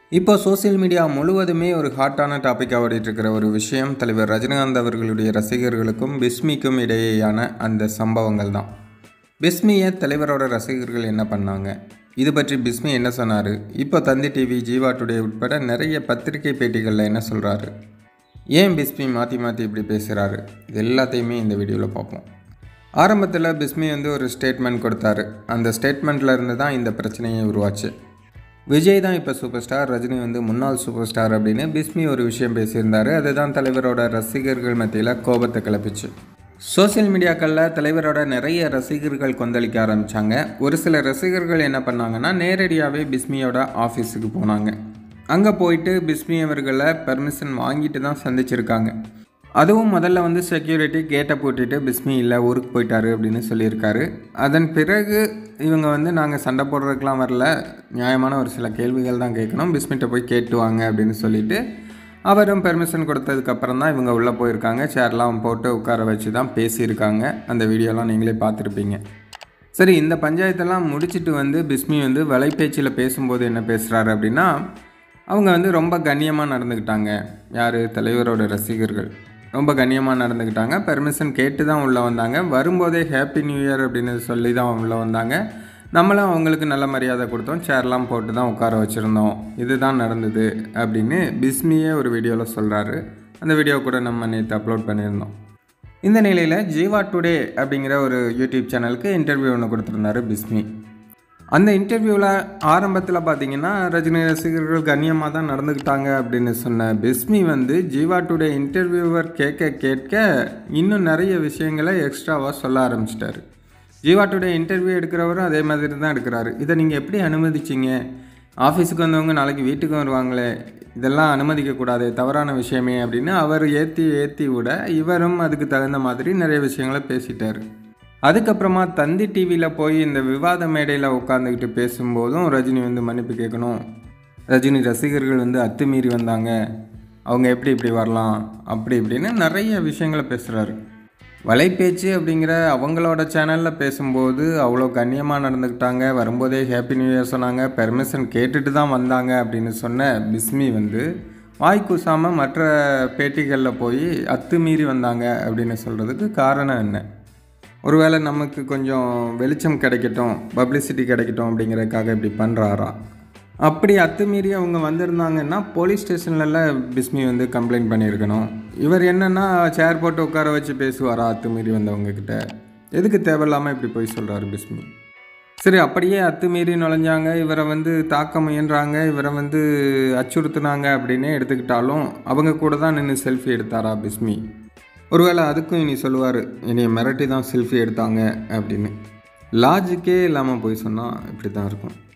இப்போ social media முழுவதுமே ஒரு ஹாட்டான டாப்பிக்காக ஓடிட்டு இருக்கிற ஒரு விஷயம் தலைவர் ரஜினிகாந்த் அவர்களுடைய ரசிகர்களுக்கும் பிஸ்மிக்கும் இடையேயான அந்த சம்பவங்கள் தான் பிஸ்மியை தலைவரோட ரசிகர்கள் என்ன பண்ணாங்க இது பற்றி பிஸ்மி என்ன சொன்னார் இப்போ தந்தி டிவி ஜீவா டுடே உட்பட நிறைய பத்திரிகை பேட்டிகளில் என்ன சொல்கிறாரு ஏன் பிஸ்மி மாற்றி மாற்றி இப்படி பேசுகிறாரு இது எல்லாத்தையுமே இந்த வீடியோவில் பார்ப்போம் ஆரம்பத்தில் பிஸ்மி வந்து ஒரு ஸ்டேட்மெண்ட் கொடுத்தாரு அந்த ஸ்டேட்மெண்ட்டில் இருந்து தான் இந்த பிரச்சனையே உருவாச்சு விஜய் தான் இப்போ சூப்பர் ஸ்டார் ரஜினி வந்து முன்னாள் சூப்பர் ஸ்டார் அப்படின்னு பிஸ்மி ஒரு விஷயம் பேசியிருந்தார் அதுதான் தலைவரோட ரசிகர்கள் மத்தியில் கோபத்தை கிளப்பிச்சு சோஷியல் மீடியாக்களில் தலைவரோட நிறைய ரசிகர்கள் கொந்தளிக்க ஆரம்பித்தாங்க ஒரு சில ரசிகர்கள் என்ன பண்ணாங்கன்னா நேரடியாகவே பிஸ்மியோட ஆஃபீஸுக்கு போனாங்க அங்கே போயிட்டு பிஸ்மி அவர்களை பெர்மிஷன் வாங்கிட்டு தான் சந்திச்சிருக்காங்க அதுவும் முதல்ல வந்து செக்யூரிட்டி கேட்டை பூட்டிட்டு பிஸ்மி இல்லை ஊருக்கு போயிட்டாரு அப்படின்னு சொல்லியிருக்காரு அதன் பிறகு இவங்க வந்து நாங்கள் சண்டை போடுறதுக்கெலாம் வரல நியாயமான ஒரு சில கேள்விகள் தான் கேட்கணும் பிஸ்மிட்ட போய் கேட்டு வாங்க அப்படின்னு சொல்லிட்டு அவரும் பெர்மிஷன் கொடுத்ததுக்கப்புறம் தான் இவங்க உள்ளே போயிருக்காங்க சேர்லாம் போட்டு உட்கார வச்சு தான் பேசியிருக்காங்க அந்த வீடியோலாம் நீங்களே பார்த்துருப்பீங்க சரி இந்த பஞ்சாயத்தெல்லாம் முடிச்சுட்டு வந்து பிஸ்மி வந்து வலைபேச்சில் பேசும்போது என்ன பேசுகிறாரு அப்படின்னா அவங்க வந்து ரொம்ப கண்ணியமாக நடந்துக்கிட்டாங்க யார் தலைவரோட ரசிகர்கள் ரொம்ப கண்ணியமாக நடந்துக்கிட்டாங்க பெர்மிஷன் கேட்டு தான் உள்ளே வந்தாங்க வரும்போதே ஹாப்பி நியூ இயர் அப்படின்னு சொல்லி தான் உள்ளே வந்தாங்க நம்மளும் அவங்களுக்கு நல்ல மரியாதை கொடுத்தோம் சேர்லாம் போட்டு தான் உட்கார வச்சுருந்தோம் இதுதான் நடந்தது அப்படின்னு பிஸ்மியே ஒரு வீடியோவில் சொல்கிறாரு அந்த வீடியோ கூட நம்ம நேற்று அப்லோட் பண்ணியிருந்தோம் இந்த நிலையில் ஜீவா டுடே அப்படிங்கிற ஒரு யூடியூப் சேனலுக்கு இன்டர்வியூ ஒன்று கொடுத்துருந்தாரு பிஸ்மி அந்த இன்டர்வியூவில் ஆரம்பத்தில் பார்த்தீங்கன்னா ரஜினி ரசிகர்கள் கண்ணியமாக தான் நடந்துக்கிட்டாங்க அப்படின்னு சொன்ன பிஸ்மி வந்து ஜீவா டுடே இன்டர்வியூவர் கேட்க கேட்க இன்னும் நிறைய விஷயங்களை எக்ஸ்ட்ராவாக சொல்ல ஆரம்பிச்சிட்டாரு ஜீவா டுடே இன்டர்வியூ எடுக்கிறவரும் அதே மாதிரி தான் எடுக்கிறாரு இதை நீங்கள் எப்படி அனுமதிச்சிங்க ஆஃபீஸுக்கு வந்தவங்க நாளைக்கு வீட்டுக்கு வருவாங்களே இதெல்லாம் அனுமதிக்கக்கூடாது தவறான விஷயமே அப்படின்னு அவர் ஏற்றி ஏற்றி விட இவரும் அதுக்கு தகுந்த மாதிரி நிறைய விஷயங்களை பேசிட்டார் அதுக்கப்புறமா தந்தி டிவியில் போய் இந்த விவாத மேடையில் உட்காந்துக்கிட்டு பேசும்போதும் ரஜினி வந்து மன்னிப்பு கேட்கணும் ரஜினி ரசிகர்கள் வந்து அத்துமீறி வந்தாங்க அவங்க எப்படி இப்படி வரலாம் அப்படி இப்படின்னு நிறைய விஷயங்களை பேசுகிறாரு வலைப்பேச்சு அப்படிங்கிற அவங்களோட சேனலில் பேசும்போது அவ்வளோ கண்ணியமாக நடந்துக்கிட்டாங்க வரும்போதே ஹாப்பி நியூ இயர் சொன்னாங்க பெர்மிஷன் கேட்டுட்டு தான் வந்தாங்க அப்படின்னு சொன்ன பிஸ்மி வந்து வாய் கூசாமல் மற்ற பேட்டிகளில் போய் அத்துமீறி வந்தாங்க அப்படின்னு சொல்கிறதுக்கு காரணம் என்ன ஒருவேளை நமக்கு கொஞ்சம் வெளிச்சம் கிடைக்கட்டும் பப்ளிசிட்டி கிடைக்கட்டும் அப்படிங்கிறதுக்காக இப்படி பண்ணுறாரா அப்படி அத்துமீறி அவங்க வந்திருந்தாங்கன்னா போலீஸ் ஸ்டேஷன்லலாம் பிஸ்மி வந்து கம்ப்ளைண்ட் பண்ணியிருக்கணும் இவர் என்னென்னா சேர் போட்டு உட்கார வச்சு பேசுவாரா அத்துமீறி வந்தவங்க கிட்ட எதுக்கு தேவையில்லாமல் இப்படி போய் சொல்கிறாரு பிஸ்மி சரி அப்படியே அத்துமீறி நுழைஞ்சாங்க இவரை வந்து தாக்க முயன்றாங்க இவரை வந்து அச்சுறுத்துனாங்க அப்படின்னே எடுத்துக்கிட்டாலும் அவங்க கூட தான் நின்று செல்ஃபி எடுத்தாரா பிஸ்மி ஒருவேளை அதுக்கும் இனி சொல்லுவார் என்னை மிரட்டி தான் செல்ஃபி எடுத்தாங்க அப்படின்னு லாஜிக்கே இல்லாமல் போய் சொன்னால் இப்படி தான் இருக்கும்